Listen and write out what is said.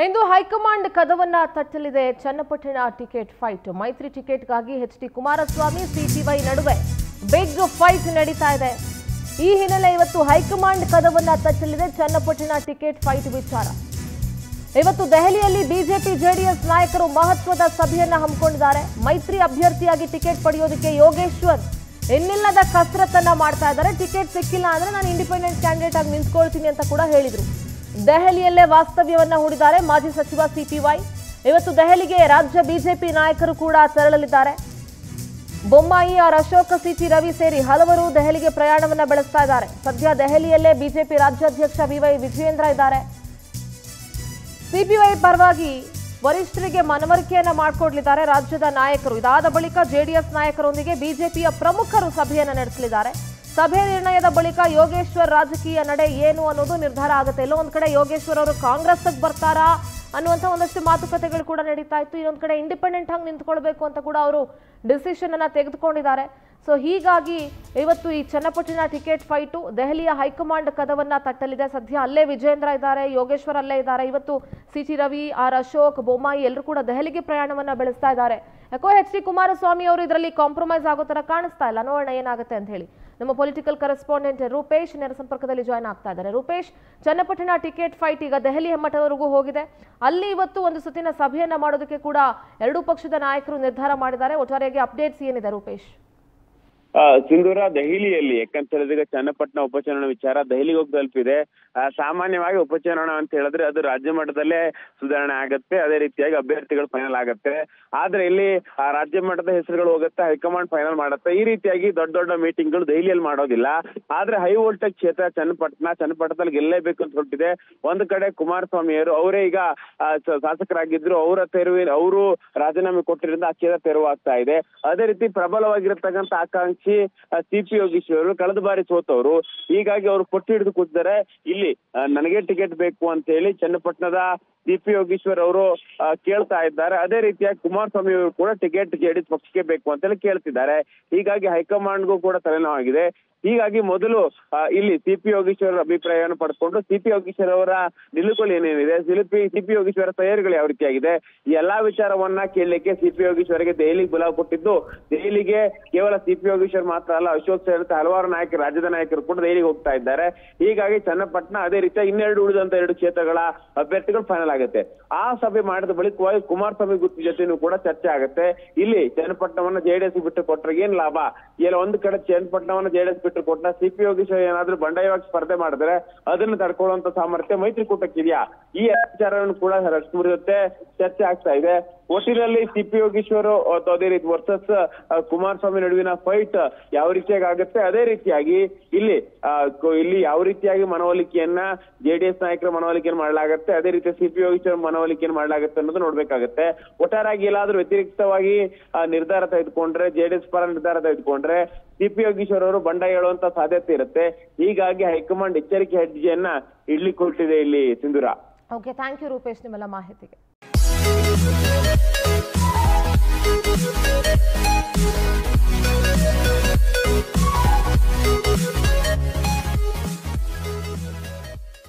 ಇಂದು high command ಕದವನ್ನ ತಟ್ಟಲಿದೆ Channapatna ticket fight ಮೈತ್ರಿ ಟಿಕೆಟ್ಗಾಗಿ ಎಚ್ ಡಿ ಕುಮಾರಸ್ವಾಮಿ ಸಿಪಿವೈ ನಡುವೆ ಬಿಗ್ ಫೈಟ್ ನಡೀತಾ ಇದೆ ಈ ಹಿನ್ನೆಲೆ ಇವತ್ತು ಹೈಕಮಾಂಡ್ ಕದವನ್ನ ತಟ್ಟಲಿದೆ ಚನ್ನಪಟ್ಟಣ ಟಿಕೆಟ್ ಫೈಟ್ ವಿಚಾರ ಇವತ್ತು ದೆಹಲಿಯಲ್ಲಿ ಬಿಜೆಪಿ ಜೆಡಿಎಸ್ ನಾಯಕರು ಮಹತ್ವದ ಸಭೆಯನ್ನ ಹಮ್ಮಿಕೊಂಡಿದ್ದಾರೆ ಮೈತ್ರಿ ಅಭ್ಯರ್ಥಿಯಾಗಿ ಟಿಕೆಟ್ ಪಡೆಯೋದಕ್ಕೆ ಯೋಗೇಶ್ವರ್ ಇನ್ನಿಲ್ಲದ ಕಸರತ್ತನ್ನ ಮಾಡ್ತಾ ಇದ್ದಾರೆ ಟಿಕೆಟ್ ಸಿಕ್ಕಿಲ್ಲ ಅಂದ್ರೆ ನಾನು ಇಂಡಿಪೆಂಡೆಂಟ್ ಕ್ಯಾಂಡಿಡೇಟ್ ಆಗಿ ನಿಂತ್ಕೊಳ್ತೀನಿ ಅಂತ ಕೂಡ ಹೇಳಿದ್ರು ದೆಹಲಿಯಲ್ಲೇ ವಾಸ್ತವ್ಯವನ್ನ ಹೂಡಿದ್ದಾರೆ ಮಾಜಿ ಸಚಿವ ಸಿಪಿವೈ ಇವತ್ತು ದೆಹಲಿಗೆ ರಾಜ್ಯ ಬಿಜೆಪಿ ನಾಯಕರು ಕೂಡ ತೆರಳಲಿದ್ದಾರೆ ಬೊಮ್ಮಾಯಿ ಆರ್ ಅಶೋಕ್ ಸಿಟಿ ರವಿ ಸೇರಿ ಹಲವರು ದೆಹಲಿಗೆ ಪ್ರಯಾಣವನ್ನ ಬೆಳೆಸ್ತಾ ಇದ್ದಾರೆ ಸದ್ಯ ದೆಹಲಿಯಲ್ಲೇ ಬಿಜೆಪಿ ರಾಜ್ಯಾಧ್ಯಕ್ಷ ವಿವೈ ವಿಜಯೇಂದ್ರ ಇದ್ದಾರೆ ಸಿಪಿಐ ಪರವಾಗಿ ವರಿಷ್ಠರಿಗೆ ಮನವರಿಕೆಯನ್ನ ಮಾಡಿಕೊಡ್ಲಿದ್ದಾರೆ ರಾಜ್ಯದ ನಾಯಕರು ಇದಾದ ಬಳಿಕ ಜೆಡಿಎಸ್ ನಾಯಕರೊಂದಿಗೆ ಬಿಜೆಪಿಯ ಪ್ರಮುಖರು ಸಭೆಯನ್ನ ನಡೆಸಲಿದ್ದಾರೆ ಸಭೆ ನಿರ್ಣಯದ ಬಳಿಕ ಯೋಗೇಶ್ವರ್ ರಾಜಕೀಯ ನಡೆ ಏನು ಅನ್ನೋದು ನಿರ್ಧಾರ ಆಗುತ್ತೆ ಎಲ್ಲೋ ಒಂದ್ ಕಡೆ ಯೋಗೇಶ್ವರ್ ಅವರು ಕಾಂಗ್ರೆಸ್ ಬರ್ತಾರಾ ಅನ್ನುವಂಥ ಒಂದಷ್ಟು ಮಾತುಕತೆಗಳು ಕೂಡ ನಡೀತಾ ಇತ್ತು ಇನ್ನೊಂದ್ ಕಡೆ ಇಂಡಿಪೆಂಡೆಂಟ್ ಆಗಿ ನಿಂತ್ಕೊಳ್ಬೇಕು ಅಂತ ಕೂಡ ಅವರು ಡಿಸಿಷನ್ ಅನ್ನ ತೆಗೆದುಕೊಂಡಿದ್ದಾರೆ ಸೊ ಹೀಗಾಗಿ ಇವತ್ತು ಈ ಚನ್ನಪಟ್ಟಣ ಟಿಕೆಟ್ ಫೈಟು ದೆಹಲಿಯ ಹೈಕಮಾಂಡ್ ಕದವನ್ನ ತಟ್ಟಲಿದೆ ಸದ್ಯ ಅಲ್ಲೇ ವಿಜೇಂದ್ರ ಇದ್ದಾರೆ ಯೋಗೇಶ್ವರ್ ಅಲ್ಲೇ ಇದ್ದಾರೆ ಇವತ್ತು C T Ravi R Ashok Bommai ಎಲ್ಲರೂ ಕೂಡ ದೆಹಲಿಗೆ ಪ್ರಯಾಣವನ್ನ ಬೆಳೆಸ್ತಾ ಇದ್ದಾರೆ ಯಾಕೋ ಎಚ್ ಡಿ ಕುಮಾರಸ್ವಾಮಿ ಅವರು ಇದರಲ್ಲಿ ಕಾಂಪ್ರಮೈಸ್ ಆಗೋ ತರ ಕಾಣಿಸ್ತಾ ಇಲ್ಲ ನೋಡೋಣ ಏನಾಗುತ್ತೆ ಅಂತ ಹೇಳಿ ನಮ್ಮ ಪೊಲಿಟಿಕಲ್ ಕರೆಸ್ಪಾಂಡೆಂಟ್ ರೂಪೇಶ್ ನೇರ ಸಂಪರ್ಕದಲ್ಲಿ ಜಾಯ್ನ್ ಆಗ್ತಾ ಇದ್ದಾರೆ ರೂಪೇಶ್ ಚನ್ನಪಟ್ಟಣ ಟಿಕೆಟ್ ಫೈಟ್ ಈಗ ದೆಹಲಿ ಹೆಮ್ಮಟವರೆಗೂ ಹೋಗಿದೆ ಅಲ್ಲಿ ಇವತ್ತು ಒಂದು ಸುತ್ತಿನ ಸಭೆಯನ್ನ ಮಾಡೋದಕ್ಕೆ ಕೂಡ ಎರಡೂ ಪಕ್ಷದ ನಾಯಕರು ನಿರ್ಧಾರ ಮಾಡಿದ್ದಾರೆ ಒಟ್ಟಾರೆಯಾಗಿ ಅಪ್ಡೇಟ್ಸ್ ಏನಿದೆ ರೂಪೇಶ್ ಆ, ಸಿಂಧೂರ ದೆಹಲಿಯಲ್ಲಿ ಯಾಕಂತ ಹೇಳಿದ್ರೆ ಚನ್ನಪಟ್ಟಣ ಉಪಚುನಾವಣೆ ವಿಚಾರ ದೆಹಲಿಗೆ ಹೋಗಿ ತಲುಪಿದೆ ಆ, ಸಾಮಾನ್ಯವಾಗಿ ಉಪಚುನಾವಣೆ ಅಂತ ಹೇಳಿದ್ರೆ ಅದು ರಾಜ್ಯ ಮಟ್ಟದಲ್ಲೇ ಸುಧಾರಣೆ ಆಗತ್ತೆ ಅದೇ ರೀತಿಯಾಗಿ ಅಭ್ಯರ್ಥಿಗಳು ಫೈನಲ್ ಆಗತ್ತೆ ಆದ್ರೆ ಇಲ್ಲಿ ಆ ರಾಜ್ಯ ಮಟ್ಟದ ಹೆಸರುಗಳು ಹೋಗುತ್ತೆ ಹೈಕಮಾಂಡ್ ಫೈನಲ್ ಮಾಡುತ್ತೆ ಈ ರೀತಿಯಾಗಿ ದೊಡ್ಡ ದೊಡ್ಡ ಮೀಟಿಂಗ್ಗಳು ದೆಹಲಿಯಲ್ಲಿ ಮಾಡೋದಿಲ್ಲ ಆದ್ರೆ ಹೈ ವೋಲ್ಟೇಜ್ ಕ್ಷೇತ್ರ ಚನ್ನಪಟ್ಟಣ ಚನ್ನಪಟ್ಟಣದಲ್ಲಿ ಗೆಲ್ಲೇಬೇಕು ಅಂತ ಹೊರಟಿದೆ ಒಂದು ಕಡೆ ಕುಮಾರಸ್ವಾಮಿಯವರು ಅವರೇ ಈಗ ಆ, ಸ- ಶಾಸಕರಾಗಿದ್ರು ಅವರ ತೆರವಿನ ಅವರು ರಾಜೀನಾಮೆ ಕೊಟ್ಟಿರಿಂದ ಆ ಕ್ಷೇತ್ರ ತೆರವಾಗ್ತಾ ಇದೆ ಅದೇ ರೀತಿ ಪ್ರಬಲವಾಗಿರತಕ್ಕಂತ ಆಕಾಂಕ್ಷಿ ಸಿ ಪಿ ಯೋಗೀಶ್ವರರು ಕಳೆದ ಬಾರಿ ಸೋತವರು ಹೀಗಾಗಿ ಅವರು ಕೊಟ್ಟು ಹಿಡಿದು ಕೂತಿದ್ದಾರೆ ಇಲ್ಲಿ ಆ, ನನಗೆ ಟಿಕೆಟ್ ಬೇಕು ಅಂತ ಹೇಳಿ ಚನ್ನಪಟ್ಟಣದ ಸಿ ಪಿ ಯೋಗೀಶ್ವರ್ ಅವರು ಆ, ಕೇಳ್ತಾ ಇದ್ದಾರೆ ಅದೇ ರೀತಿಯಾಗಿ ಕುಮಾರಸ್ವಾಮಿ ಅವರು ಕೂಡ ಟಿಕೆಟ್ ಜೆಡಿಎಸ್ ಪಕ್ಷಕ್ಕೆ ಬೇಕು ಅಂತ ಹೇಳಿ ಕೇಳ್ತಿದ್ದಾರೆ ಹೀಗಾಗಿ ಹೈಕಮಾಂಡ್ಗೂ ಕೂಡ ತಲೆನೋವಾಗಿದೆ ಹೀಗಾಗಿ ಮೊದಲು ಆ, ಇಲ್ಲಿ ಸಿ ಪಿ ಯೋಗೀಶ್ವರ ಅಭಿಪ್ರಾಯವನ್ನು ಪಡ್ಕೊಂಡು ಸಿ ಪಿ ಯೋಗೀಶ್ವರ್ ಅವರ ನಿಲುಕುಗಳು ಏನೇನಿದೆ ಸಿಲಿಪಿ ಸಿ ಪಿ ಯೋಗೀಶ್ವರ ತಯಾರಿಗಳು ಯಾವ ರೀತಿಯಾಗಿದೆ ಈ ಎಲ್ಲಾ ವಿಚಾರವನ್ನ ಕೇಳಲಿಕ್ಕೆ ಸಿ ಪಿ ಯೋಗೀಶ್ವರ್ಗೆ ದೆಹಲಿಗೆ ಬುಲಾವ್ ಕೊಟ್ಟಿದ್ದು ದೆಹಲಿಗೆ ಕೇವಲ ಸಿ ಪಿ ಯೋಗೀಶ್ವರ್ ಮಾತ್ರ ಅಲ್ಲ ಅಶೋಕ್ ಸೇರಿದಂತೆ ಹಲವಾರು ನಾಯಕರು ರಾಜ್ಯದ ನಾಯಕರು ಕೂಡ ದೆಹಲಿಗೆ ಹೋಗ್ತಾ ಇದ್ದಾರೆ ಹೀಗಾಗಿ ಚನ್ನಪಟ್ಟಣ ಅದೇ ರೀತಿ ಇನ್ನೆರಡು ಉಳಿದಂತ ಎರಡು ಕ್ಷೇತ್ರಗಳ ಅಭ್ಯರ್ಥಿಗಳು ಫೈನಲ್ ಆಗುತ್ತೆ ಆ ಸಭೆ ಮಾಡಿದ ಬಳಿಕವಾಗಿ ಕುಮಾರಸ್ವಾಮಿ ಗುತ್ತಿ ಜೊತೆನೂ ಕೂಡ ಚರ್ಚೆ ಆಗುತ್ತೆ ಇಲ್ಲಿ ಚನ್ನಪಟ್ಟಣವನ್ನ ಜೆಡಿಎಸ್ ಬಿಟ್ಟು ಕೊಟ್ರೆ ಏನ್ ಲಾಭ ಎಲ್ಲ ಒಂದು ಕಡೆ ಚನ್ನಪಟ್ಟಣವನ್ನ ಜೆಡಿಎಸ್ ಬಿಟ್ಟು ಕೊಟ್ಟ ಸಿ ಪಿ ಯೋಗೀಶ್ವರ್ ಏನಾದ್ರೂ ಬಂಡಾಯವಾಗಿ ಸ್ಪರ್ಧೆ ಮಾಡಿದ್ರೆ ಅದನ್ನ ತಡ್ಕೊಳ್ಳುವಂತ ಸಾಮರ್ಥ್ಯ ಮೈತ್ರಿಕೂಟಕ್ಕಿದೆಯಾ ಈ ವಿಚಾರವನ್ನು ಕೂಡ ಮುರಿಯುತ್ತೆ ಚರ್ಚೆ ಆಗ್ತಾ ಇದೆ ಒಟ್ಟಿನಲ್ಲಿ ಸಿ ಪಿ ಯೋಗೀಶ್ವರ್ ಅಥವಾ ಅದೇ ರೀತಿ ವರ್ಸಸ್ ಕುಮಾರಸ್ವಾಮಿ ನಡುವಿನ ಫೈಟ್ ಯಾವ ರೀತಿಯಾಗಿ ಆಗುತ್ತೆ ಅದೇ ರೀತಿಯಾಗಿ ಇಲ್ಲಿ ಆ, ಕು- ಇಲ್ಲಿ ಯಾವ ರೀತಿಯಾಗಿ ಮನವೊಲಿಕೆಯನ್ನ ಜೆಡಿಎಸ್ ನಾಯಕರ ಮನವೊಲಿಕೆಯನ್ನು ಮಾಡಲಾಗುತ್ತೆ ಅದೇ ರೀತಿ ಸಿ ಪಿ ಯೋಗೀಶ್ವರ್ ಮನವೊಲಿಕೆಯನ್ನು ಮಾಡಲಾಗುತ್ತೆ ಅನ್ನೋದು ನೋಡ್ಬೇಕಾಗುತ್ತೆ ಒಟ್ಟಾರೆಯಾಗಿ ಎಲ್ಲಾದ್ರೂ ವ್ಯತಿರಿಕ್ತವಾಗಿ ಆ, ನಿರ್ಧಾರ ತೆಗೆದುಕೊಂಡ್ರೆ ಜೆಡಿಎಸ್ ಪರ ನಿರ್ಧಾರ ತೆಗೆದುಕೊಂಡ್ರೆ ಸಿ ಪಿ ಯೋಗೀಶ್ವರ್ ಅವರು ಬಂಡ ಹೇಳುವಂತ ಸಾಧ್ಯತೆ ಇರುತ್ತೆ ಹೀಗಾಗಿ ಹೈಕಮಾಂಡ್ ಎಚ್ಚರಿಕೆ ಹೆಜ್ಜೆಯನ್ನ ಇಡ್ಲಿಕ್ಕೆ ಹೊರಟಿದೆ ಇಲ್ಲಿ ಸಿಂಧೂರ ಓಕೆ ಥ್ಯಾಂಕ್ ಯು ರೂಪೇಶ್ ನಿಮ್ಮೆಲ್ಲ ಮಾಹಿತಿಗೆ